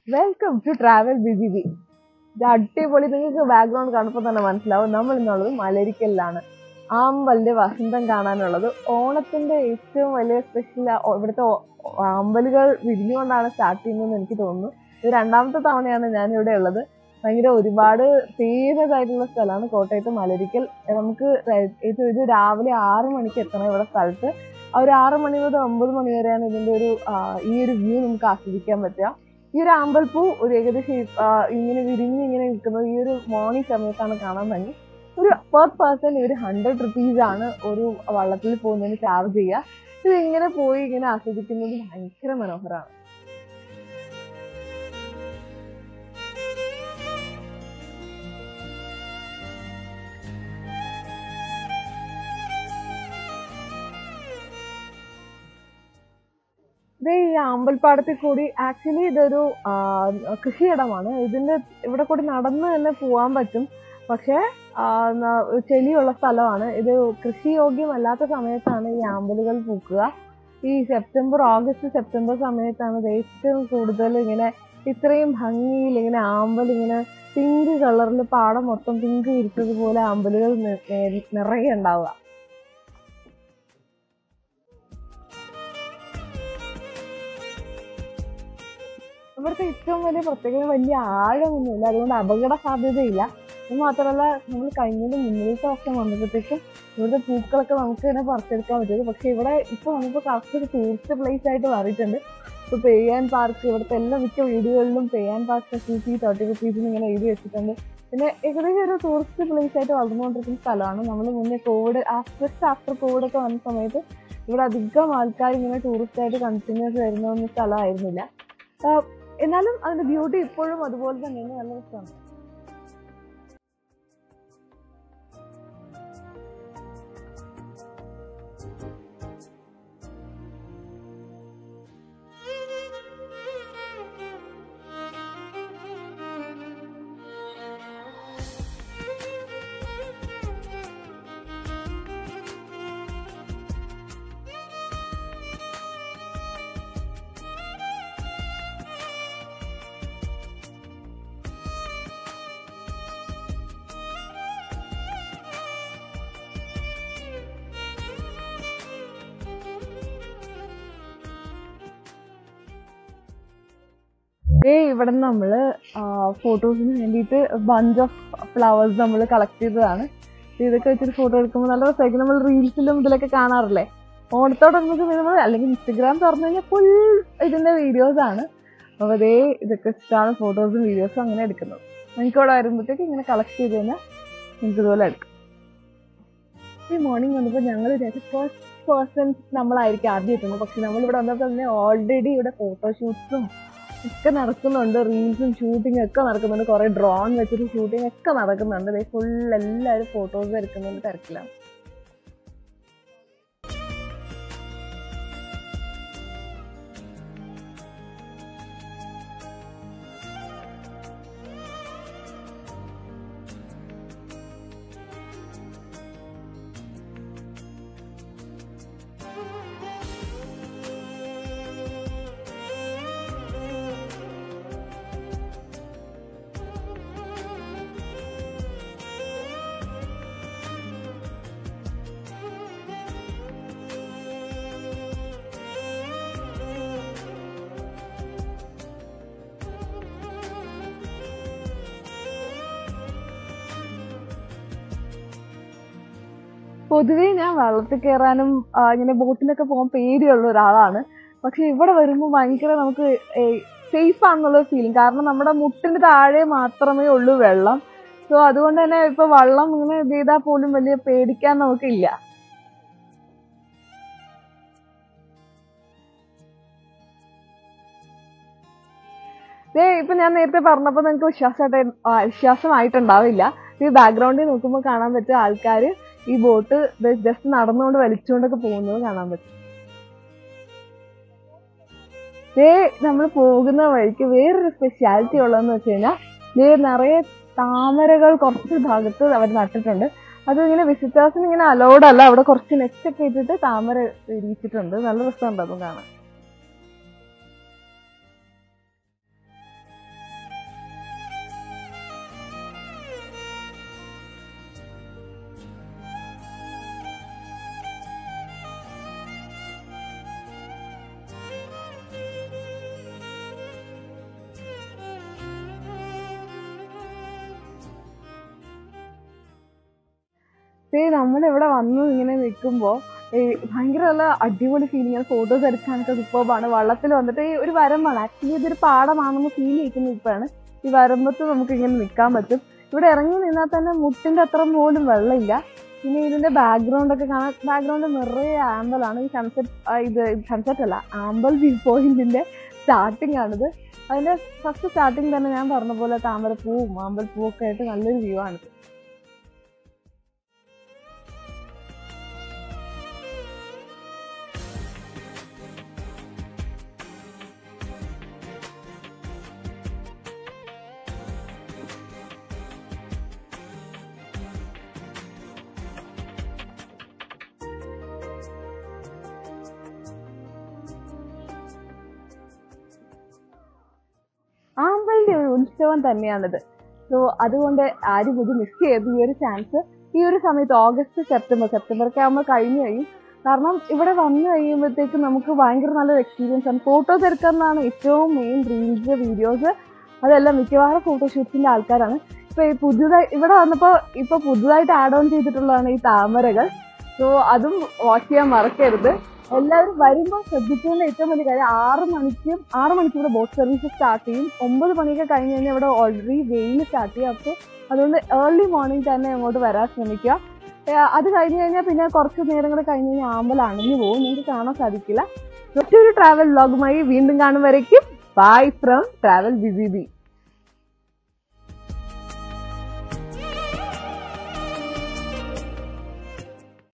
welcome to travel B G B ഇത് അടിപൊളി നിങ്ങൾക്ക് ബാക്ക്ഗ്രൗണ്ട് കാണുമ്പോൾ തന്നെ മനസ്സിലാവും നമ്മൾ ഇന്നുള്ളത് മലരിക്കലിലാണ് ആമ്പലിന്റെ വസന്തം കാണാനുള്ളത് ഓണത്തിന്റെ ഏറ്റവും വലിയ സ്പെഷ്യൽ ഇവിടുത്തെ ഓ- അമ്പലുകൾ വിരിഞ്ഞുകൊണ്ടാണ് സ്റ്റാർട്ട് ചെയ്യുന്നതെന്ന് എനിക്ക് തോന്നുന്നു ഇത് രണ്ടാമത്തെ തവണയാണ് ഞാൻ ഇവിടെ ഉള്ളത് ഭയങ്കര ഒരുപാട് ഫേമസ് ആയിട്ടുള്ള സ്ഥലമാണ് കോട്ടയത്ത് മലരിക്കൽ നമുക്ക് ര- ഇത് ഇത് രാവിലെ ആറ് മണിക്ക് എത്തണം ഇവിടെ സ്ഥലത്ത് ആ ഒരു ആറ് മണി മുതൽ ഒമ്പത് മണി വരെയാണ് ഇതിന്റെ ഒരു ആ, ഈ ഒരു വ്യൂ നമുക്ക് ആസ്വദിക്കാൻ പറ്റുക ഈ ഒരു അമ്പൽപ്പൂ ഒരു ഏകദേശം ഈ, ആ, ഇങ്ങനെ വിരിഞ്ഞ് ഇങ്ങനെ നിൽക്കുന്നത് ഈ ഒരു മോർണിംഗ് സമയത്താണ് കാണാൻ ഭംഗി ഒരു പെർ പേഴ്സൺ ഒരു ഹൺഡ്രഡ് റുപ്പീസ് ആണ് ഒരു വള്ളത്തിൽ പോകുന്നതിന് ചാർജ് ചെയ്യുക ഇത് ഇങ്ങനെ പോയി ഇങ്ങനെ ആസ്വദിക്കുന്നത് ഭയങ്കര മനോഹരമാണ് ഇത് ഈ അമ്പൽപ്പാടത്തിൽ കൂടി ആക്ച്വലി ഇതൊരു ആ, കൃഷിയിടമാണ് ഇതിന്റെ ഇവിടെ കൂടി നടന്ന് തന്നെ പോവാൻ പറ്റും പക്ഷേ ആ, ന- ചെളിയുള്ള സ്ഥലമാണ് ഇത് കൃഷിയോഗ്യമല്ലാത്ത സമയത്താണ് ഈ ആമ്പലുകൾ പൂക്കുക ഈ സെപ്റ്റംബർ ഓഗസ്റ്റ് സെപ്റ്റംബർ സമയത്താണ് ഇത് ഏറ്റവും കൂടുതൽ ഇങ്ങനെ ഇത്രയും ഭംഗിയിൽ ഇങ്ങനെ ആമ്പൽ ഇങ്ങനെ പിങ്ക് കളറിൽ പാടം മൊത്തം പിങ്ക് വിരിച്ചതുപോലെ ആമ്പലുകൾ നി- നി- നിറയെ ഉണ്ടാവുക ഇവിടുത്തെ ഏറ്റവും വലിയ പ്രത്യേകത വലിയ ആഴമൊന്നുമില്ല അതുകൊണ്ട് അപകട സാധ്യതയില്ല അത് മാത്രമല്ല നമ്മൾ കഴിഞ്ഞതിന്റെ മുന്നിലത്തെ വർഷം വന്നപ്പോഴത്തേക്കും ഇവിടുത്തെ പൂക്കളൊക്കെ നമുക്ക് തന്നെ പറിച്ചെടുക്കാൻ പറ്റും പക്ഷെ ഇവിടെ ഇപ്പൊ നമുക്ക് കറക്റ്റ് ഒരു ടൂറിസ്റ്റ് പ്ലേസ് ആയിട്ട് മാറിയിട്ടുണ്ട് ഇപ്പൊ പെയ്യാൻ പാർക്ക് ഇവിടുത്തെ എല്ലാ മിക്ക വീടുകളിലും പെയ്യാൻ പാർക്ക് ഫെസിലിറ്റി തേർട്ടി റുപ്പീസിന് ഇങ്ങനെ എഴുതി വെച്ചിട്ടുണ്ട് പിന്നെ ഏകദേശം ഒരു ടൂറിസ്റ്റ് പ്ലേസ് ആയിട്ട് വളർന്നുകൊണ്ടിരിക്കുന്ന സ്ഥലമാണ് നമ്മൾ മുന്നേ കോവിഡ് ജസ്റ്റ് ആഫ്റ്റർ കോവിഡ് ഒക്കെ വന്ന സമയത്ത് ഇവിടെ അധികം ആൾക്കാർ ഇങ്ങനെ ടൂറിസ്റ്റ് ആയിട്ട് കണ്ടിന്യൂസ് വരുന്ന ഒന്നും സ്ഥലമായിരുന്നില്ല ആഹ് എന്നാലും അതിന്റെ ബ്യൂട്ടി ഇപ്പോഴും അതുപോലെ തന്നെയാണ് നല്ല രസമാണ് ഏ ഇവിടെ നമ്മള് ഫോട്ടോസിന് വേണ്ടിയിട്ട് ബഞ്ച് ഓഫ് ഫ്ലവേഴ്സ് നമ്മൾ കളക്ട് ചെയ്തതാണ് ഇതൊക്കെ വെച്ചിട്ട് ഫോട്ടോ എടുക്കുമ്പോൾ നല്ല രസമായിരിക്കും നമ്മൾ റീൽസിലും ഇതിലൊക്കെ കാണാറില്ലേ ഓണത്തോടനുബന്ധിച്ച് നമ്മൾ അല്ലെങ്കിൽ ഇൻസ്റ്റഗ്രാം തുറന്നു കഴിഞ്ഞാൽ ഫുൾ ഇതിന്റെ വീഡിയോസ് ആണ് അപ്പോൾ അതേ ഇതൊക്കെ ഇഷ്ടമാണ് ഫോട്ടോസും വീഡിയോസും അങ്ങനെ എടുക്കുന്നത് നിങ്ങൾക്ക് ഇവിടെ വരുമ്പോഴത്തേക്ക് ഇങ്ങനെ കളക്ട് ചെയ്ത് കഴിഞ്ഞാൽ നിങ്ങൾക്ക് ഇതുപോലെ എടുക്കും ഈ മോർണിംഗ് വന്നപ്പോൾ ഞങ്ങൾ ഫസ്റ്റ് പേഴ്സൺസ് നമ്മളായിരിക്കും ആദ്യം എത്തുന്നത് പക്ഷെ നമ്മളിവിടെ വന്നപ്പോൾ തന്നെ ഓൾറെഡി ഇവിടെ ഫോട്ടോഷൂട്ട്സും ഒക്കെ നടക്കുന്നുണ്ട് റീൽസും ഷൂട്ടിംഗ് ഒക്കെ നടക്കുന്നുണ്ട് കുറെ ഡ്രോൺ വെച്ചിട്ട് ഷൂട്ടിംഗ് ഒക്കെ നടക്കുന്നുണ്ട് ഫുൾ എല്ലാവരും ഫോട്ടോസ് എടുക്കുന്നുണ്ട് തിരക്കിലാണ് പൊതുവേ ഞാൻ വെള്ളത്തിൽ കയറാനും ആ, ഇങ്ങനെ ബോട്ടിലൊക്കെ പോകാൻ പേടിയുള്ള ഒരാളാണ് പക്ഷെ ഇവിടെ വരുമ്പോൾ ഭയങ്കര നമുക്ക് സേഫ് ആണെന്നുള്ള ഫീലിംഗ് കാരണം നമ്മുടെ മുട്ടിന് താഴെ മാത്രമേ ഉള്ളൂ വെള്ളം സോ അതുകൊണ്ട് തന്നെ ഇപ്പൊ വെള്ളം ഇങ്ങനെ ഇത് ചെയ്താൽ പോലും വലിയ പേടിക്കാൻ നമുക്കില്ല ദേ ഇപ്പൊ ഞാൻ നേരത്തെ പറഞ്ഞപ്പോൾ നിങ്ങൾക്ക് വിശ്വാസമായിട്ട് വിശ്വാസമായിട്ടുണ്ടാവില്ല ഈ ബാക്ക്ഗ്രൗണ്ടിൽ നോക്കുമ്പോൾ കാണാൻ പറ്റും ആൾക്കാർ ഈ ബോട്ട് ജസ്റ്റ് നടന്നുകൊണ്ട് വലിച്ചുകൊണ്ടൊക്കെ പോകുന്നത് കാണാൻ പറ്റും ദേ നമ്മൾ പോകുന്ന വഴിക്ക് വേറൊരു സ്പെഷ്യാലിറ്റി ഉള്ളതെന്ന് വെച്ച് കഴിഞ്ഞാൽ ദേ നിറയെ താമരകൾ കുറച്ച് ഭാഗത്ത് അവർ നട്ടിട്ടുണ്ട് അത് ഇങ്ങനെ വിസിറ്റേഴ്സിന് ഇങ്ങനെ അലൗഡ് അല്ല അവിടെ കുറച്ച് നെറ്റ് ഒക്കെ ഇട്ടിട്ട് താമര വിരിയിച്ചിട്ടുണ്ട് നല്ല രസമുണ്ട് അതും കാണാൻ ദേ നമ്മളിവിടെ വന്ന് ഇങ്ങനെ നിൽക്കുമ്പോൾ ഭയങ്കര നല്ല അടിപൊളി ഫീലിംഗ് ഫോട്ടോസ് എടുക്കാനൊക്കെ സൂപ്പർബാണ് വള്ളത്തിൽ വന്നിട്ട് ഈ ഒരു വരമ്പാണ് ആക്ച്വലി ഇതൊരു പാടമാണെന്ന് ഫീൽ ചെയ്യിക്കുന്ന ഇപ്പോഴാണ് ഈ വരമ്പത്ത് നമുക്ക് ഇങ്ങനെ നിൽക്കാൻ പറ്റും ഇവിടെ ഇറങ്ങി നിന്നാൽ തന്നെ മുട്ടിന്റെ അത്ര പോലും വെള്ളമില്ല പിന്നെ ഇതിന്റെ ബാക്ക്ഗ്രൗണ്ട് ഒക്കെ കാണാൻ ബാക്ക്ഗ്രൗണ്ട് നിറയെ ആമ്പലാണ് ഈ സൺസെറ്റ് ഇത് സൺസെറ്റ് അല്ല ആമ്പൽ വ്യൂ പോയിന്റിന്റെ സ്റ്റാർട്ടിംഗ് ആണിത് അതിന്റെ ഫസ്റ്റ് സ്റ്റാർട്ടിങ് തന്നെ ഞാൻ പറഞ്ഞ പോലെ താമരപ്പൂവും ആമ്പൽപ്പൂവും ഒക്കെ ആയിട്ട് നല്ലൊരു വ്യൂ ആണിത് ആമ്പലിന്റെ ഒരു ഉത്സവം തന്നെയാണിത് സോ അതുകൊണ്ട് ആരും ഇത് മിസ് ചെയ്ത് ഈ ഒരു ചാൻസ് ഈ ഒരു സമയത്ത് ഓഗസ്റ്റ് സെപ്റ്റംബർ സെപ്റ്റംബർ ഒക്കെ ആകുമ്പോൾ കഴിഞ്ഞു കഴിയും കാരണം ഇവിടെ വന്നു കഴിയുമ്പോഴത്തേക്ക് നമുക്ക് ഭയങ്കര നല്ലൊരു എക്സ്പീരിയൻസ് ആണ് ഫോട്ടോസ് എടുക്കുന്നതാണ് ഏറ്റവും മെയിൻ റീൽസ് വീഡിയോസ് അതെല്ലാം മിക്കവാറും ഫോട്ടോഷൂട്ട്സിന്റെ ആൾക്കാരാണ് ഇപ്പൊ ഈ പുതുതായി ഇവിടെ വന്നപ്പോൾ ഇപ്പൊ പുതുതായിട്ട് ആഡ് ഓൺ ചെയ്തിട്ടുള്ളതാണ് ഈ താമരകൾ സോ അതും വാച്ച് ചെയ്യാൻ മറക്കരുത് എല്ലാവരും വരുമ്പോൾ ശ്രദ്ധിക്കേണ്ട ഏറ്റവും വലിയ കാര്യം ആറ് മണിക്കും ആറ് മണിക്ക് ഇവിടെ ബോട്ട് സർവീസ് സ്റ്റാർട്ട് ചെയ്യും ഒമ്പത് മണിയൊക്കെ കഴിഞ്ഞ് കഴിഞ്ഞാൽ ഇവിടെ ഓൾറെഡി വെയിൽ സ്റ്റാർട്ട് ചെയ്യും അപ്പോൾ അതുകൊണ്ട് ഏർലി മോർണിംഗ് തന്നെ അങ്ങോട്ട് വരാൻ ശ്രമിക്കുക ഏഹ് അത് കഴിഞ്ഞ് കഴിഞ്ഞാൽ പിന്നെ കുറച്ച് നേരം കൂടെ കഴിഞ്ഞ് കഴിഞ്ഞാൽ ആമ്പൽ അണഞ്ഞു പോകും നിങ്ങൾക്ക് കാണാൻ സാധിക്കില്ല മറ്റൊരു ട്രാവൽ വ്ലോഗുമായി വീണ്ടും കാണും വരയ്ക്കും ബൈ ഫ്രം ട്രാവൽ ബി